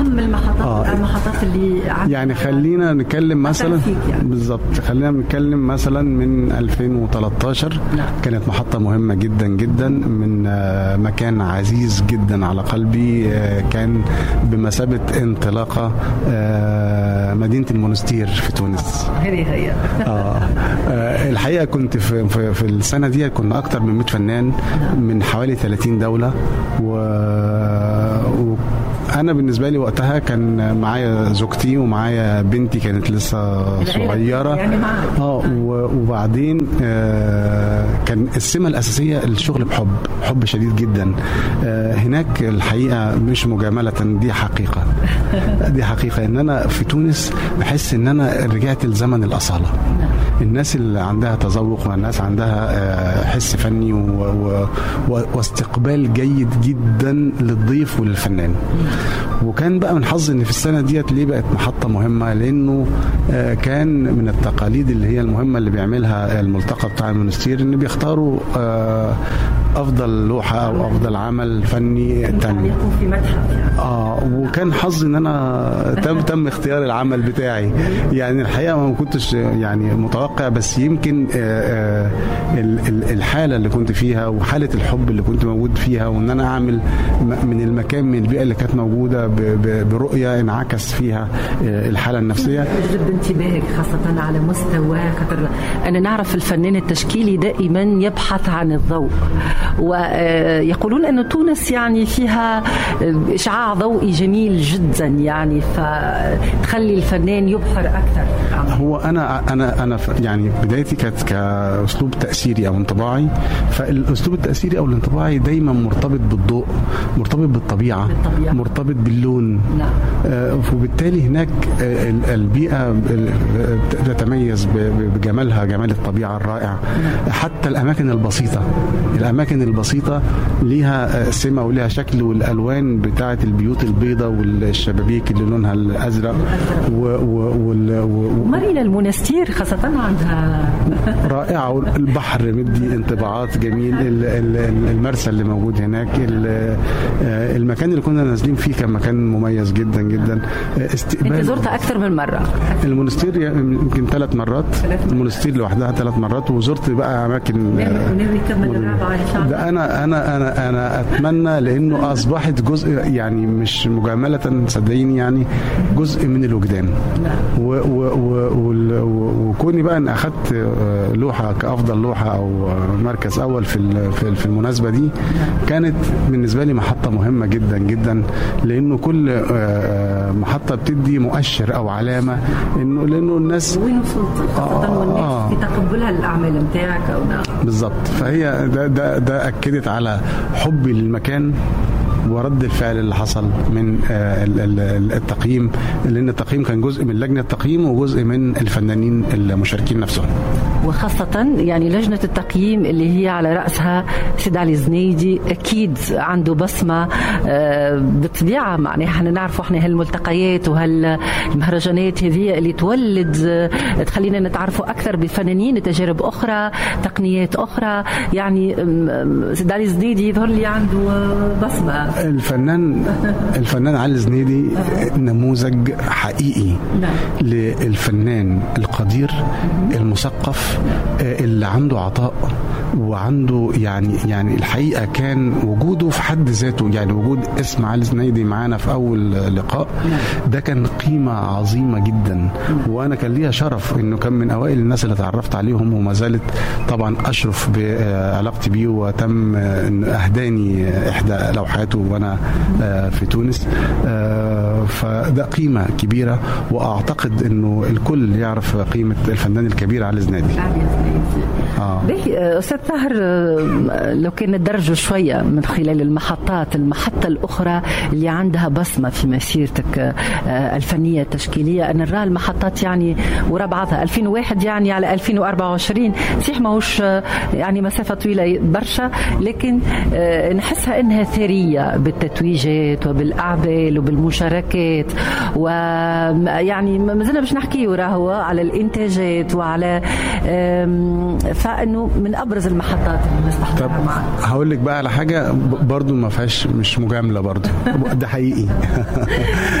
اهم المحطات آه. المحطات اللي يعني خلينا نتكلم مثلا يعني. بالظبط خلينا نتكلم مثلا من 2013 نعم. كانت محطه مهمه جدا جدا من مكان عزيز جدا على قلبي كان بمثابه انطلاقه مدينه المونستير في تونس هذه هي آه. الحقيقه كنت في, في, في السنه دي كنا اكثر من 100 فنان من حوالي 30 دوله و انا بالنسبه لي وقتها كان معايا زوجتي ومعايا بنتي كانت لسه صغيره يعني اه وبعدين آه كان السمه الاساسيه الشغل بحب حب شديد جدا آه هناك الحقيقه مش مجامله دي حقيقه دي حقيقه ان انا في تونس بحس ان انا رجعت لزمن الاصاله الناس اللي عندها تذوق والناس عندها حس فني و... و... واستقبال جيد جدا للضيف وللفنان وكان بقى من حظي ان في السنه ديت ليه بقت محطه مهمه لانه كان من التقاليد اللي هي المهمه اللي بيعملها الملتقى بتاع المونستير ان بيختاروا افضل لوحه او افضل عمل فني تاني في متحف يعني. اه وكان حظي ان انا تم تم اختيار العمل بتاعي يعني الحقيقه ما كنتش يعني متوقع بس يمكن آآ آآ الحاله اللي كنت فيها وحاله الحب اللي كنت موجود فيها وان انا اعمل من المكان من البيئه اللي كانت موجوده برؤيه انعكس فيها الحاله النفسيه جد انتباهك خاصه على مستوى خاطر انا نعرف الفنان التشكيلي دائما يبحث عن الضوء ويقولون أن تونس يعني فيها إشعاع ضوئي جميل جدا يعني فتخلي الفنان يبحر أكثر هو أنا أنا أنا يعني بدايتي كانت كأسلوب تأثيري أو انطباعي فالأسلوب التأثيري أو الانطباعي دايما مرتبط بالضوء مرتبط بالطبيعة, بالطبيعة. مرتبط باللون نعم. آه وبالتالي هناك البيئة تتميز بجمالها جمال الطبيعة الرائع نعم. حتى الأماكن البسيطة الاماكن البسيطه ليها سمه وليها شكل والالوان بتاعه البيوت البيضاء والشبابيك اللي لونها الازرق و و و مارينا المونستير خاصه عندها رائعه والبحر مدي انطباعات جميل المرسى اللي موجود هناك المكان اللي كنا نازلين فيه كان مكان مميز جدا جدا استقبال انت زرتها اكثر من مره المونستير يمكن ثلاث مرات المونستير لوحدها ثلاث مرات وزرت بقى اماكن ده انا انا انا انا اتمنى لانه اصبحت جزء يعني مش مجامله صدقيني يعني جزء من الوجدان وكوني بقى ان اخذت لوحه كافضل لوحه او مركز اول في في المناسبه دي كانت بالنسبه لي محطه مهمه جدا جدا لانه كل محطه بتدي مؤشر او علامه انه لانه الناس وين وصلت خاصه والناس في تقبلها للاعمال بتاعك او بالظبط فهي ده ده ده اكدت على حبي للمكان ورد الفعل اللي حصل من التقييم لان التقييم كان جزء من لجنه التقييم وجزء من الفنانين المشاركين نفسهم وخاصة يعني لجنة التقييم اللي هي على رأسها سيد علي زنيدي أكيد عنده بصمة بالطبيعة معناها احنا نعرفوا احنا هالملتقيات وهالمهرجانات هذه اللي تولد تخلينا نتعرفوا أكثر بفنانين تجارب أخرى تقنيات أخرى يعني سيد علي زنيدي يظهر لي عنده بصمة الفنان الفنان علي زنيدي نموذج حقيقي للفنان القدير المثقف اللي عنده عطاء وعنده يعني يعني الحقيقه كان وجوده في حد ذاته يعني وجود اسم علي زنيدي معانا في اول لقاء ده كان قيمه عظيمه جدا وانا كان ليا شرف انه كان من اوائل الناس اللي اتعرفت عليهم وما زالت طبعا اشرف بعلاقتي بيه وتم اهداني احدى لوحاته وانا في تونس فده قيمه كبيره واعتقد انه الكل يعرف قيمه الفنان الكبير علي زنيدي آه. استاذ طاهر لو كان ندرجه شويه من خلال المحطات المحطه الاخرى اللي عندها بصمه في مسيرتك الفنيه التشكيليه انا نرى المحطات يعني ورا بعضها 2001 يعني على 2024 صحيح ماهوش يعني مسافه طويله برشا لكن نحسها انها ثريه بالتتويجات وبالاعمال وبالمشاركات ويعني ما زلنا باش نحكي راهو على الانتاجات وعلى فانه من ابرز المحطات اللي الناس تحضرها معك هقول لك بقى على حاجه برضو ما فيهاش مش مجامله برضو ده حقيقي